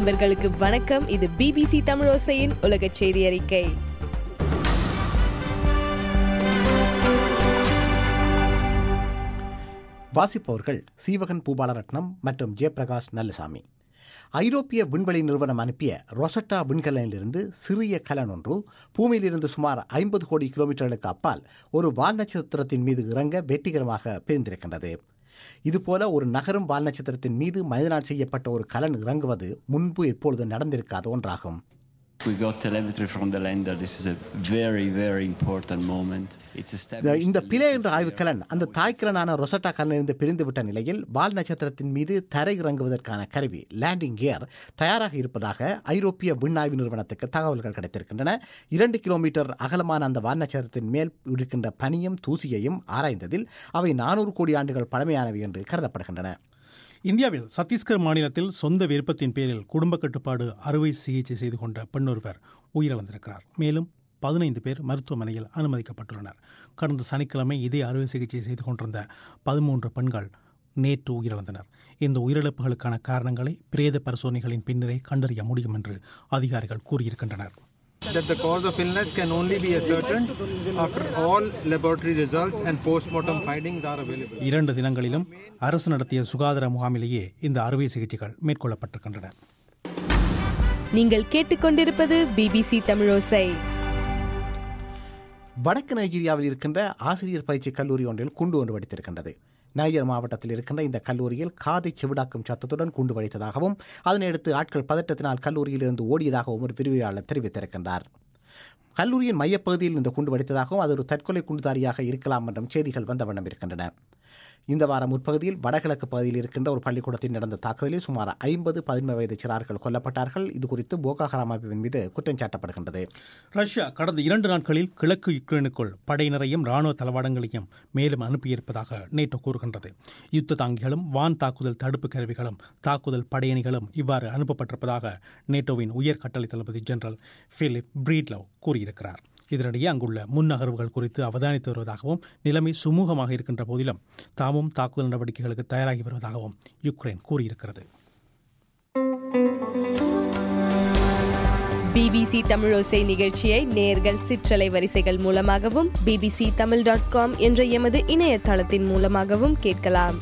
நண்பர்களுக்கு வணக்கம் இது பிபிசி தமிழோசையின் உலக செய்தி அறிக்கை வாசிப்பவர்கள் சீவகன் பூபாலரட்னம் மற்றும் ஜெயபிரகாஷ் நல்லசாமி ஐரோப்பிய விண்வெளி நிறுவனம் அனுப்பிய ரொசட்டா விண்கலனிலிருந்து சிறிய கலன் ஒன்று பூமியிலிருந்து சுமார் ஐம்பது கோடி கிலோமீட்டர்களுக்கு அப்பால் ஒரு வால் நட்சத்திரத்தின் மீது இறங்க வெற்றிகரமாக பிரிந்திருக்கின்றது இதுபோல ஒரு நகரும் வால் நட்சத்திரத்தின் மீது மனிதனால் செய்யப்பட்ட ஒரு கலன் இறங்குவது முன்பு எப்பொழுது நடந்திருக்காத ஒன்றாகும் We got telemetry from the lander. This is a very, very important moment. It's இந்த- established. இந்த the பிழை latest என்ற layer ஆய்வுக்கலன் அந்த தாய்க்கலனான ரொசட்டா கலனிலிருந்து பிரிந்துவிட்ட நிலையில் வால் நட்சத்திரத்தின் மீது தரை இறங்குவதற்கான கருவி லேண்டிங் கியர் தயாராக இருப்பதாக ஐரோப்பிய விண்ணாய்வு நிறுவனத்துக்கு தகவல்கள் கிடைத்திருக்கின்றன இரண்டு கிலோமீட்டர் அகலமான அந்த வால் நட்சத்திரத்தின் மேல் இருக்கின்ற பனியும் தூசியையும் ஆராய்ந்ததில் அவை நானூறு கோடி ஆண்டுகள் பழமையானவை என்று கருதப்படுகின்றன இந்தியாவில் சத்தீஸ்கர் மாநிலத்தில் சொந்த விருப்பத்தின் பேரில் குடும்ப கட்டுப்பாடு அறுவை சிகிச்சை செய்து கொண்ட பெண்ணொருவர் உயிரிழந்திருக்கிறார் மேலும் பதினைந்து பேர் மருத்துவமனையில் அனுமதிக்கப்பட்டுள்ளனர் கடந்த சனிக்கிழமை இதே அறுவை சிகிச்சை செய்து கொண்டிருந்த பதிமூன்று பெண்கள் நேற்று உயிரிழந்தனர் இந்த உயிரிழப்புகளுக்கான காரணங்களை பிரேத பரிசோதனைகளின் பின்னரே கண்டறிய முடியும் என்று அதிகாரிகள் கூறியிருக்கின்றனர் that the cause of illness can only be ascertained after all laboratory results and post-mortem findings are available. இரண்டு தினங்களிலும் அரசு நடத்திய சுகாதார முகாமிலேயே இந்த அறுவை சிகிச்சைகள் மேற்கொள்ளப்பட்டிருக்கின்றன நீங்கள் கேட்டுக்கொண்டிருப்பது பிபிசி தமிழோசை வடக்கு நைஜீரியாவில் இருக்கின்ற ஆசிரியர் பயிற்சி கல்லூரி ஒன்றில் குண்டு ஒன்று வெடித்திருக்கின்றது நைஜர் மாவட்டத்தில் இருக்கின்ற இந்த கல்லூரியில் காதை செவிடாக்கும் சத்தத்துடன் குண்டு வெடித்ததாகவும் அதனையடுத்து ஆட்கள் பதட்டத்தினால் கல்லூரியிலிருந்து ஓடியதாகவும் ஒரு விரிவுரையாளர் தெரிவித்திருக்கின்றார் கல்லூரியின் மையப்பகுதியில் இந்த குண்டு வெடித்ததாகவும் அது ஒரு தற்கொலை குண்டுதாரியாக இருக்கலாம் என்றும் செய்திகள் வந்த வண்ணம் இருக்கின்றன இந்த வாரம் முற்பகுதியில் வடகிழக்கு பகுதியில் இருக்கின்ற ஒரு பள்ளிக்கூடத்தில் நடந்த தாக்குதலில் சுமார் ஐம்பது பதின்ம வயது சிறார்கள் கொல்லப்பட்டார்கள் இது குறித்து போகா ஹராம் அமைப்பின் மீது குற்றம் சாட்டப்படுகின்றது ரஷ்யா கடந்த இரண்டு நாட்களில் கிழக்கு யுக்ரைனுக்குள் படையினரையும் ராணுவ தளவாடங்களையும் மேலும் அனுப்பியிருப்பதாக நேட்டோ கூறுகின்றது யுத்த தாங்கிகளும் வான் தாக்குதல் தடுப்பு கருவிகளும் தாக்குதல் படையணிகளும் இவ்வாறு அனுப்பப்பட்டிருப்பதாக நேட்டோவின் உயர் கட்டளை தளபதி ஜெனரல் பிலிப் பிரீட்லவ் கூறியிருக்கிறார் இதனிடையே அங்குள்ள முன்னகர்வுகள் குறித்து அவதானித்து வருவதாகவும் நிலைமை சுமூகமாக இருக்கின்ற போதிலும் தாமும் தாக்குதல் நடவடிக்கைகளுக்கு தயாராகி வருவதாகவும் யுக்ரைன் கூறியிருக்கிறது பிபிசி தமிழோசை நிகழ்ச்சியை நேர்கள் சிற்றலை வரிசைகள் மூலமாகவும் பிபிசி தமிழ் டாட் காம் என்ற எமது இணையதளத்தின் மூலமாகவும் கேட்கலாம்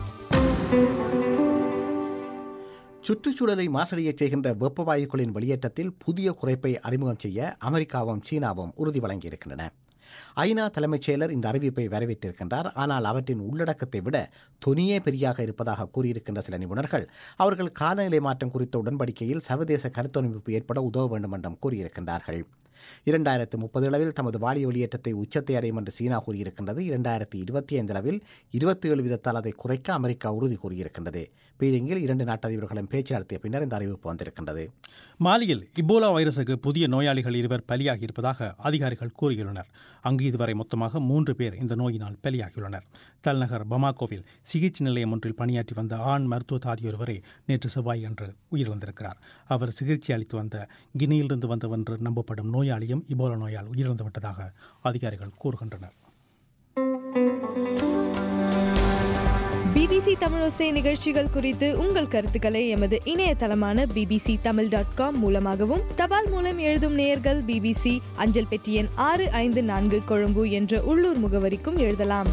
சுற்றுச்சூழலை மாசடையச் செய்கின்ற வெப்ப வாயுக்களின் வெளியேற்றத்தில் புதிய குறைப்பை அறிமுகம் செய்ய அமெரிக்காவும் சீனாவும் உறுதி வழங்கியிருக்கின்றன ஐநா தலைமைச் செயலர் இந்த அறிவிப்பை வரவேற்றிருக்கின்றார் ஆனால் அவற்றின் உள்ளடக்கத்தை விட தொனியே பெரியாக இருப்பதாக கூறியிருக்கின்ற சில நிபுணர்கள் அவர்கள் காலநிலை மாற்றம் குறித்த உடன்படிக்கையில் சர்வதேச கருத்தொழிப்பு ஏற்பட உதவ வேண்டும் என்றும் கூறியிருக்கின்றார்கள் இரண்டாயிரத்து முப்பது அளவில் தமது வாயு வெளியேற்றத்தை உச்சத்தை அடையும் என்று சீனா கூறியிருக்கின்றது இரண்டாயிரத்தி இருபத்தி ஐந்து அளவில் இருபத்தி ஏழு வீதத்தால் அதை குறைக்க அமெரிக்கா உறுதி கூறியிருக்கின்றது பீஜிங்கில் இரண்டு நாட்டு அதிபர்களும் பேச்சு நடத்திய பின்னர் இந்த அறிவிப்பு வந்திருக்கின்றது மாலியில் இபோலா வைரசுக்கு புதிய நோயாளிகள் இருவர் பலியாகி இருப்பதாக அதிகாரிகள் கூறியுள்ளனர் அங்கு இதுவரை மொத்தமாக மூன்று பேர் இந்த நோயினால் பலியாகியுள்ளனர் தலைநகர் பமாகோவில் சிகிச்சை நிலையம் ஒன்றில் பணியாற்றி வந்த ஆண் மருத்துவ தாதியொருவரை நேற்று செவ்வாய் அன்று உயிரிழந்திருக்கிறார் அவர் சிகிச்சை அளித்து வந்த கினியிலிருந்து வந்தவென்று நம்பப்படும் நோயாளியும் இபோலா நோயால் உயிரிழந்து விட்டதாக அதிகாரிகள் கூறுகின்றனர் பிபிசி தமிழோசை நிகழ்ச்சிகள் குறித்து உங்கள் கருத்துக்களை எமது இணையதளமான பிபிசி தமிழ் டாட் காம் மூலமாகவும் தபால் மூலம் எழுதும் நேயர்கள் பிபிசி அஞ்சல் பெட்டி எண் ஆறு ஐந்து நான்கு கொழும்பு என்ற உள்ளூர் முகவரிக்கும் எழுதலாம்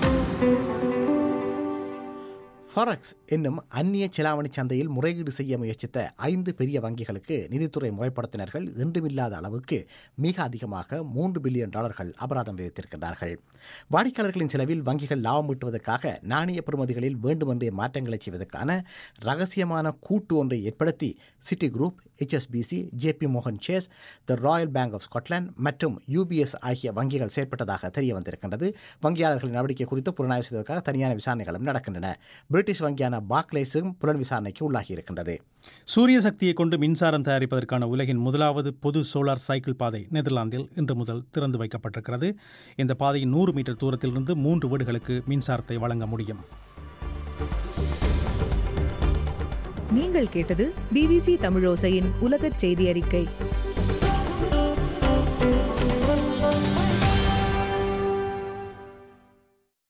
ஃபாரெக்ஸ் என்னும் அந்நிய செலாவணி சந்தையில் முறையீடு செய்ய முயற்சித்த ஐந்து பெரிய வங்கிகளுக்கு நிதித்துறை முறைப்படுத்தினர்கள் என்றுமில்லாத அளவுக்கு மிக அதிகமாக மூன்று பில்லியன் டாலர்கள் அபராதம் விதித்திருக்கின்றார்கள் வாடிக்கையாளர்களின் செலவில் வங்கிகள் லாபம் ஈட்டுவதற்காக நாணய பெறுமதிகளில் வேண்டுமென்றே மாற்றங்களை செய்வதற்கான ரகசியமான கூட்டு ஒன்றை ஏற்படுத்தி Citigroup HSBC JP Morgan Chase the Royal Bank of Scotland மற்றும் யூபிஎஸ் ஆகிய வங்கிகள் செயற்பட்டதாக தெரிய வந்திருக்கின்றது வங்கியாளர்களின் நடவடிக்கை குறித்து புலனாய்வு செய்வதற்காக தனியான விசாரணைகளும் நடக்கின்றன பிரிட்டிஷ் வங்கியான பாக்லேஸும் புலன் விசாரணைக்கு உள்ளாகி இருக்கின்றது சூரிய சக்தியை கொண்டு மின்சாரம் தயாரிப்பதற்கான உலகின் முதலாவது பொது சோலார் சைக்கிள் பாதை நெதர்லாந்தில் இன்று முதல் திறந்து வைக்கப்பட்டிருக்கிறது இந்த பாதையின் நூறு மீட்டர் தூரத்திலிருந்து மூன்று வீடுகளுக்கு மின்சாரத்தை வழங்க முடியும் நீங்கள் கேட்டது பிபிசி தமிழோசையின் உலகச் செய்தி அறிக்கை